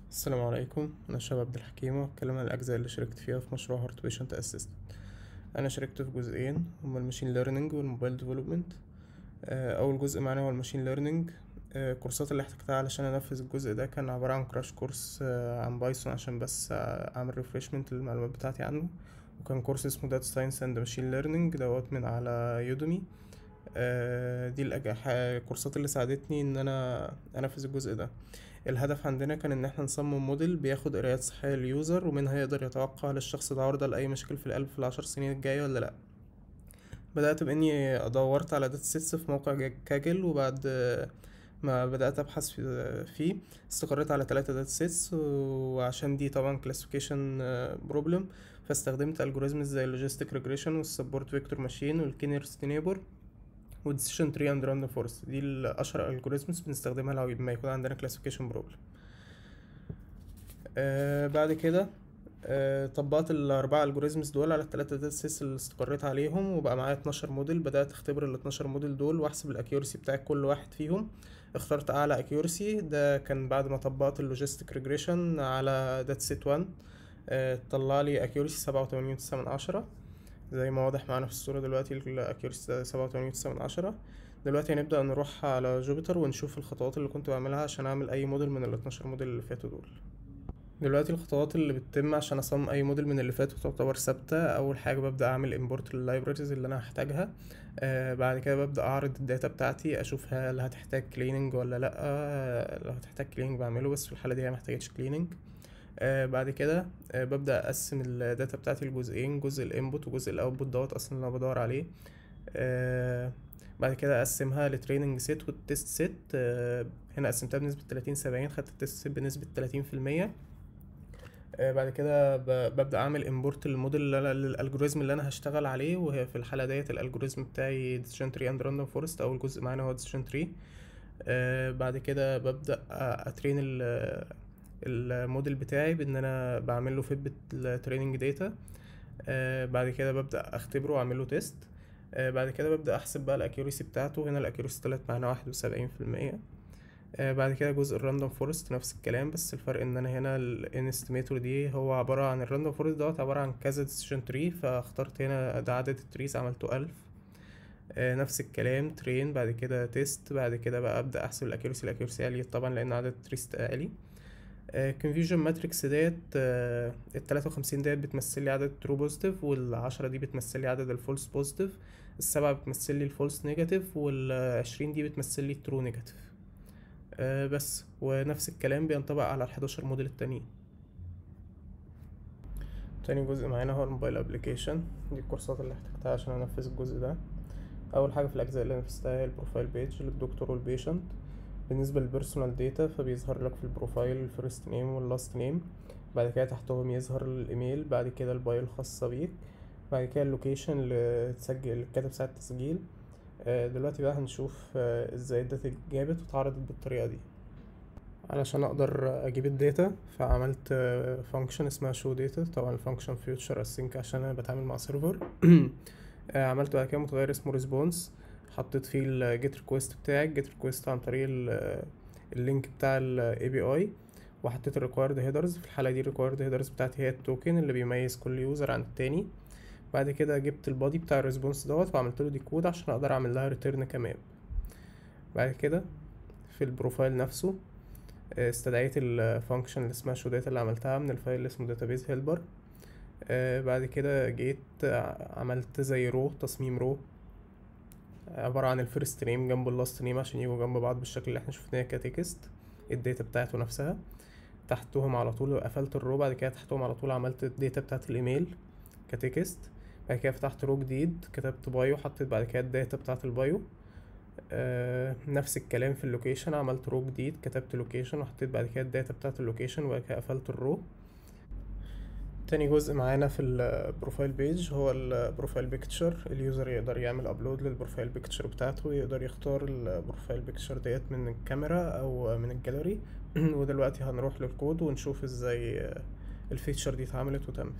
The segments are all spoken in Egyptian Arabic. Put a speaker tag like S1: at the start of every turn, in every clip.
S1: السلام عليكم انا شباب عبد الحكيم وهتكلم عن الاجزاء اللي شاركت فيها في مشروع هارت بيشنت اسيست انا شاركت في جزئين هما الماشين ليرنينج والموبايل ديفلوبمنت اول جزء معانا هو الماشين ليرنينج الكورسات اللي احتجتها علشان انفذ الجزء ده كان عبارة عن كراش كورس آه، عن بايثون عشان بس آه، اعمل ريفريشمنت للمعلومات بتاعتي عنه وكان كورس اسمه داتا ساينس اند ماشين ليرنينج دوت من على يودومي دي الأج- ح- الكورسات اللي ساعدتني ان انا انفذ الجزء ده الهدف عندنا كان ان احنا نصمم موديل بياخد قرايات صحية لليوزر ومنها يقدر يتوقع هل الشخص ده عرضة لأي مشاكل في القلب في العشر سنين الجاية ولا لأ بدأت بإني دورت على داتا سيتس في موقع جا- كاجل وبعد ما بدأت أبحث في- فيه استقريت على تلاتة داتا سيتس وعشان دي طبعا كلاسيفيكيشن بروبلم فاستخدمت الجوريزمز زي اللوجيستيك ريجريشن والسبورت فيكتور ماشين والكينيرست نيبر وديسيشن تري اند راندوم فورست دي الاشهر الجوريزمز بنستخدمها لما يكون عندنا كلاسيفيكيشن بروبلم آه بعد كده آه طبقت الأربعة الجوريزمز دول على التلاتة داتا سيتس اللي استقريت عليهم وبقى معايا 12 موديل بدأت أختبر ال 12 موديل دول وأحسب الأكيورسي بتاع كل واحد فيهم اخترت أعلى أكيورسي ده كان بعد ما طبقت اللوجيستيك ريجريشن على داتا سيت 1 آه طلع لي أكيورسي سبعة وتمانين وتسعة من عشرة زي ما واضح معانا في الصورة دلوقتي الأكيورسي سبعة وتمانين وتسعة من عشرة دلوقتي هنبدأ نروح على جوبيتر ونشوف الخطوات اللي كنت بعملها عشان أعمل أي موديل من ال 12 موديل اللي فاتوا دول دلوقتي الخطوات اللي بتتم عشان اصمم اي موديل من اللي فاتوا تعتبر ثابته اول حاجه ببدا اعمل امبورت لللايبراريز اللي انا هحتاجها آه بعد كده ببدا اعرض الداتا بتاعتي اشوف هل هتحتاج كليننج ولا لا آه لو هتحتاج كليننج بعمله بس في الحاله دي هي محتاجتش كليننج آه بعد كده آه ببدا اقسم الداتا بتاعتي لجزئين جزء الانبوت وجزء الاوتبوت دوت اصلا اللي انا بدور عليه آه بعد كده اقسمها لتريننج سيت والتست سيت آه هنا قسمتها بنسبه 30 70 خدت التست سيت بنسبه 30% آه، بعد كده ب- ببدأ أعمل امبورت للموديل اللي أنا للألجوريزم اللي أنا هشتغل عليه وهي في الحالة ديت الألجوريزم بتاعي decision tree and random forest أول جزء معانا هو decision tree آه، بعد كده ببدأ أ- أترين ال- الموديل بتاعي بإن أنا بعمل له فيد بالتريننج داتا بعد كده ببدأ أختبره وأعمل له تيست بعد كده ببدأ أحسب بقى الأكيوريسي بتاعته هنا الأكيوريسي طلعت معانا واحد وسبعين في المية آه، بعد كده جزء الراندوم فورست نفس الكلام بس الفرق ان انا هنا الانستيميتور دي هو عبارة عن الراندوم فورست دوت عبارة عن كذا ديسيشن تري فاخترت هنا ده عدد التريز عملته ألف آه، نفس الكلام ترين بعد كده تيست بعد كده بقى أبدأ أحسب الأكيورسي الأكيورسي عالية طبعا لأن عدد التريز عالي كونفيوجن ماتريكس ديت التلاتة وخمسين ديت بتمثل لي عدد الترو بوزيتيف والعشرة دي بتمثل لي عدد الفولس بوزيتيف السبعة بتمثل لي الفولس نيجاتيف والعشرين دي بتمثل لي الترو نيجاتيف آه، بس ونفس الكلام بينطبق على الحداشر موديل التانيين تاني جزء معانا هو الموبايل ابلكيشن دي الكورسات اللي احتجتها عشان انفذ الجزء ده اول حاجه في الاجزاء اللي نفذتها هي البروفايل بيج للدكتور والبيشنت بالنسبه للبيرسونال داتا فبيظهر لك في البروفايل الفيرست نيم واللاست نيم بعد كده تحتهم يظهر الايميل بعد كده البايو الخاصه بيك بعد كده اللوكيشن اللي تسجل الكاتب ساعه التسجيل آه، دلوقتي بقى هنشوف آه، ازاي الداتا اتجابت واتعرضت بالطريقه دي علشان اقدر اجيب الداتا فعملت فانكشن اسمها show data طبعا الفانكشن future async عشان انا بتعامل مع سيرفر عملت بعد كده متغير اسمه response حطيت فيه الجيت ريكويست بتاعي الجيت ريكويست عن طريق ال- اللينك بتاع ال API وحطيت ال required headers في الحالة دي ال required headers بتاعتي هي التوكن اللي بيميز كل يوزر عن التاني بعد كده جبت البادي بتاع الريسبونس دوت وعملت له ديكود عشان اقدر اعمل لها ريتيرن كمان بعد كده في البروفايل نفسه آه، استدعيت الفانكشن اللي اسمها شو داتا اللي عملتها من الفايل اللي اسمه داتابيز هيلبر بعد كده جيت ع- عملت زي رو تصميم رو عبارة عن الفيرست نيم جنب اللاست نيم عشان يجوا جنب بعض بالشكل اللي احنا شفناه كتكست الداتا بتاعته نفسها تحتهم على طول قفلت الرو بعد كده تحتهم على طول عملت الداتا بتاعت الايميل كتكست بعد كده فتحت رو جديد كتبت بايو حطيت بعد كده الداتا بتاعت البايو آه نفس الكلام في اللوكيشن عملت رو جديد كتبت لوكيشن وحطيت بعد كده الداتا بتاعت اللوكيشن وبعد كده قفلت الرو تاني جزء معانا في البروفايل بيج هو البروفايل بيكتشر اليوزر يقدر يعمل ابلود للبروفايل بيكتشر بتاعته يقدر يختار البروفايل بيكتشر ديت من الكاميرا او من الجاليري ودلوقتي هنروح للكود ونشوف ازاي الفيتشر دي اتعملت وتمت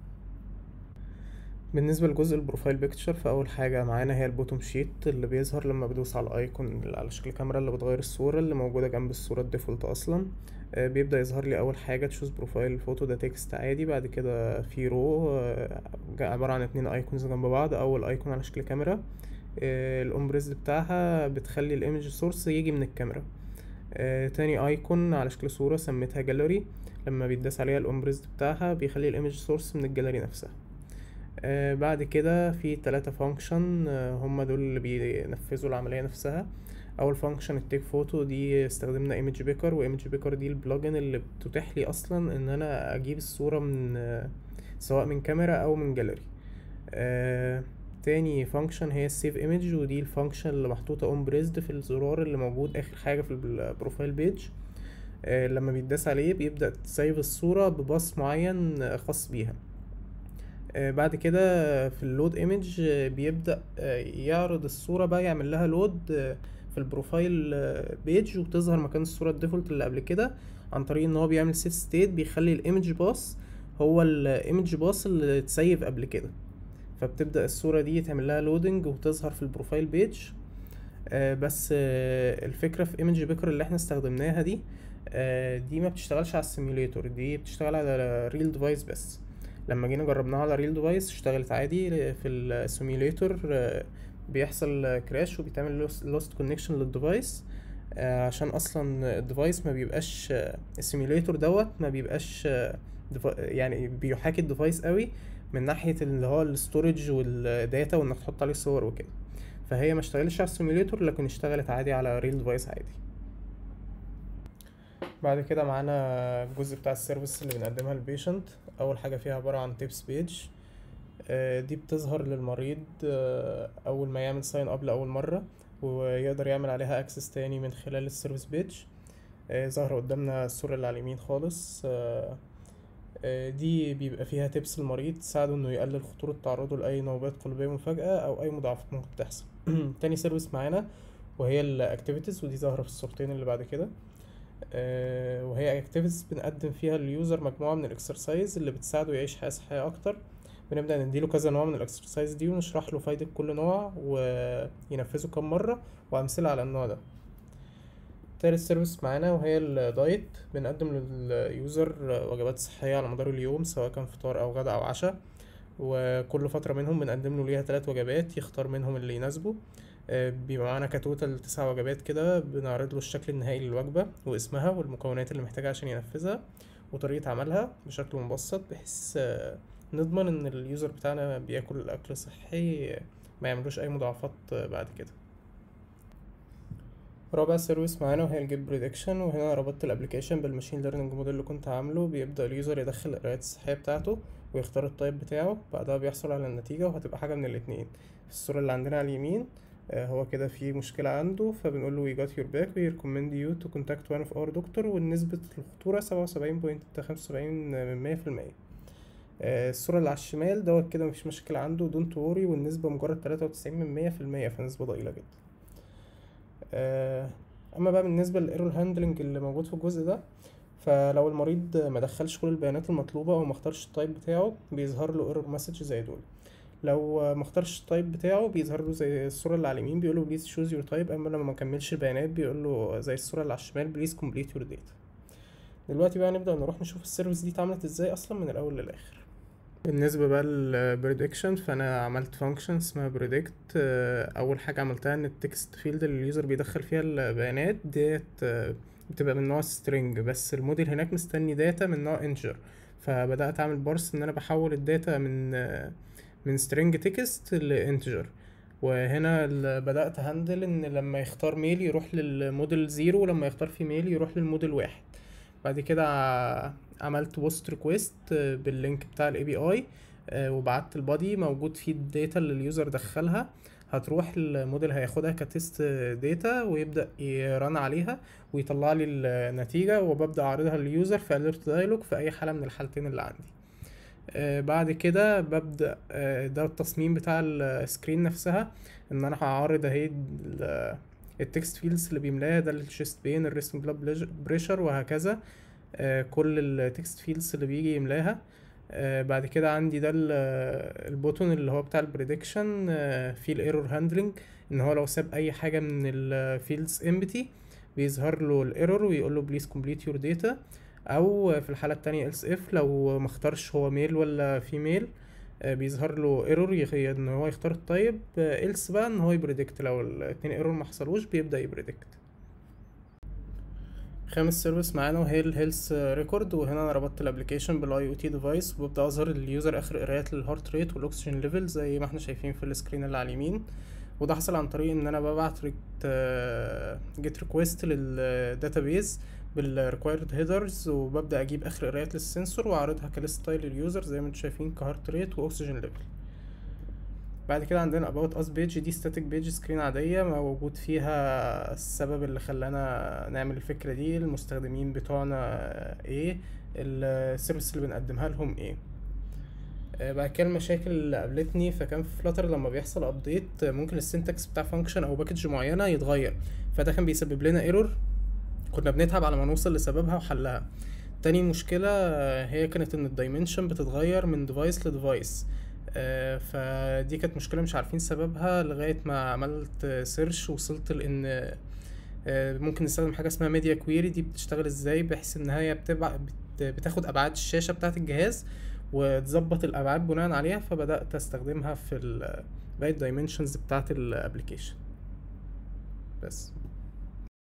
S1: بالنسبة لجزء البروفايل بيكتشر فأول حاجة معانا هي البوتوم شيت اللي بيظهر لما بدوس على الأيكون اللي على شكل كاميرا اللي بتغير الصورة اللي موجودة جنب الصورة الديفولت أصلا آه، بيبدأ يظهر لي أول حاجة تشوز بروفايل فوتو ده تكست عادي بعد كده في رو آه، عبارة عن اتنين ايكونز جنب بعض أول ايكون على شكل كاميرا الأومبريز بتاعها بتخلي الايمج سورس يجي من الكاميرا آه، تاني ايكون على شكل صورة سميتها جاليري لما بيتداس عليها الأومبريز بتاعها بيخلي الايمج سورس من الجاليري نفسها آه، بعد كده في تلاتة فانكشن هما دول اللي بينفذوا العملية نفسها اول فانكشن التيك فوتو دي استخدمنا ايمج بيكر وايمج بيكر دي البلجن اللي بتتيح لي اصلا ان انا اجيب الصورة من آه، سواء من كاميرا او من جاليري آه تاني فانكشن هي السيف ايمج ودي الفانكشن اللي محطوطة اون بريزد في الزرار اللي موجود اخر حاجة في البروفايل بيج آه لما بيتداس عليه بيبدأ تسيف الصورة بباص معين آه، خاص بيها آه، بعد كده في اللود ايمج بيبدأ آه، يعرض الصورة بقى يعمل لها لود في البروفايل بيج وبتظهر مكان الصورة الديفولت اللي قبل كده عن طريق ان هو بيعمل سيف ستيت بيخلي الايمج باص هو الايمج باص اللي اتسيف قبل كده فبتبدأ الصورة دي تعمل لها لودنج وتظهر في البروفايل بيج آه بس آه الفكرة في ايمج بيكر اللي احنا استخدمناها دي آه دي ما بتشتغلش على السيميوليتور دي بتشتغل على ريل ديفايس بس لما جينا جربناها على ريل ديفايس اشتغلت عادي في السيميوليتور آه بيحصل كراش وبيتعمل لوست كونكشن للديفايس آه عشان اصلا الديفايس ما بيبقاش السيميوليتور دوت ما بيبقاش آه يعني بيحاكي الديفايس قوي من ناحيه اللي هو الستورج والداتا وانك تحط عليه صور وكده فهي ما اشتغلتش على السيميوليتور لكن اشتغلت عادي على ريل ديفايس عادي بعد كده معانا الجزء بتاع السيرفيس اللي بنقدمها للبيشنت اول حاجه فيها عباره عن تيبس بيج دي بتظهر للمريض آه، اول ما يعمل ساين اب لاول مره ويقدر يعمل عليها اكسس تاني من خلال السيرفيس بيج ظاهره قدامنا الصوره اللي على اليمين خالص آه، آه، دي بيبقى فيها تبس المريض تساعده انه يقلل خطورة تعرضه لأي نوبات قلبية مفاجئة أو أي مضاعفات ممكن تحصل تاني سيرفيس معانا وهي الاكتيفيتيز ودي ظاهرة في الصورتين اللي بعد كده آه، وهي اكتيفيتيز بنقدم فيها لليوزر مجموعة من الاكسرسايز اللي بتساعده يعيش حياة صحية أكتر بنبدأ نديله كذا نوع من الاكسرسايز دي ونشرح له فايدة كل نوع وينفذه كم مرة وأمثلة على النوع ده تالت سيرفيس معانا وهي الدايت بنقدم لليوزر وجبات صحية على مدار اليوم سواء كان فطار أو غدا أو عشاء وكل فترة منهم بنقدم له ليها تلات وجبات يختار منهم اللي يناسبه آه، بيبقى معانا كتوتال تسع وجبات كده بنعرض له الشكل النهائي للوجبة واسمها والمكونات اللي محتاجها عشان ينفذها وطريقة عملها بشكل مبسط بحيث آه، نضمن ان اليوزر بتاعنا بياكل الاكل صحي ما يعملوش اي مضاعفات بعد كده رابع سيرفيس معانا وهي الجيب بريدكشن وهنا ربطت الابلكيشن بالماشين ليرنينج موديل اللي كنت عامله بيبدا اليوزر يدخل القرايات الصحيه بتاعته ويختار التايب بتاعه بعدها بيحصل على النتيجه وهتبقى حاجه من الاتنين في الصوره اللي عندنا على اليمين آه هو كده في مشكلة عنده فبنقول له we got your back we recommend you to contact one of our doctor ونسبة الخطورة سبعة وسبعين بوينت خمسة وسبعين من مية في المية آه الصورة اللي على الشمال دوت كده مفيش مشكلة عنده don't worry والنسبة مجرد تلاتة وتسعين من مية في المية فنسبة ضئيلة جدا آه، اما بقى بالنسبه للايرور هاندلنج اللي موجود في الجزء ده فلو المريض ما دخلش كل البيانات المطلوبه او ما اختارش التايب بتاعه بيظهر له ايرور مسج زي دول لو ما اختارش التايب بتاعه بيظهر له زي الصوره اللي على اليمين بيقول له بليز شوز يور تايب اما لما ما كملش البيانات بيقول له زي الصوره اللي على الشمال بليز كومبليت يور داتا دلوقتي بقى نبدا نروح نشوف السيرفيس دي اتعملت ازاي اصلا من الاول للاخر بالنسبة بقى للبريدكشن فأنا عملت فانكشن اسمها بريدكت أول حاجة عملتها إن التكست فيلد اللي اليوزر بيدخل فيها البيانات ديت آه، بتبقى من نوع string بس الموديل هناك مستني داتا من نوع integer فبدأت أعمل بارس إن أنا بحول الداتا من آه، من string text لانتجر وهنا بدأت هندل إن لما يختار ميل يروح للموديل زيرو ولما يختار فيميل يروح للموديل واحد بعد كده عملت بوست ريكويست باللينك بتاع الاي بي اي وبعت البادي موجود فيه الداتا اللي اليوزر دخلها هتروح الموديل هياخدها كتست داتا ويبدا يرن عليها ويطلع لي النتيجه وببدا اعرضها لليوزر في اليرت دايلوج في اي حاله من الحالتين اللي عندي آه، بعد كده ببدا آه، ده التصميم بتاع السكرين نفسها ان انا هعرض اهي التكست فيلدز اللي بيملاها ده الشيست بين الريستنج بلاد بريشر وهكذا آه كل التكست فيلدز اللي بيجي يملاها آه بعد كده عندي ده البوتون اللي هو بتاع البريدكشن آه في الايرور هاندلنج ان هو لو ساب اي حاجه من الفيلدز امبتي بيظهر له الايرور ويقول له بليز كومبليت يور داتا او في الحاله التانية else if لو ما اختارش هو ميل ولا فيميل بيظهر له ايرور ان هو يختار الطيب else بقى ان هو يبريدكت لو الاتنين ايرور ما حصلوش بيبدا يبريدكت خامس سيرفيس معانا وهي الهيلث ريكورد وهنا انا ربطت الابلكيشن بالاي او تي ديفايس وببدا اظهر اليوزر اخر قرايات للهارت ريت والاكسجين ليفل زي ما احنا شايفين في السكرين اللي على اليمين وده حصل عن طريق ان انا ببعت جيت ريكويست للداتابيز بالريكوايرد هيدرز وببدا اجيب اخر قرايات للسنسور واعرضها كليست ستايل لليوزر زي ما انتم شايفين كهارت ريت واكسجين ليفل بعد كده عندنا about us page دي static page سكرين عادية موجود فيها السبب اللي خلانا نعمل الفكرة دي المستخدمين بتوعنا ايه السيرفيس اللي بنقدمها لهم ايه بعد كده المشاكل اللي قابلتني فكان في فلاتر لما بيحصل ابديت ممكن السنتكس بتاع فانكشن او باكج معينة يتغير فده كان بيسبب لنا ايرور كنا بنتعب على ما نوصل لسببها وحلها تاني مشكلة هي كانت ان الدايمنشن بتتغير من ديفايس لديفايس آه فدي كانت مشكلة مش عارفين سببها لغاية ما عملت سيرش وصلت لان آه ممكن نستخدم حاجة اسمها ميديا كويري دي بتشتغل ازاي بحيث ان هي بتبع بتاخد ابعاد الشاشة بتاعة الجهاز وتظبط الابعاد بناء عليها فبدأت استخدمها في باقي الدايمنشنز بتاعة الابليكيشن بس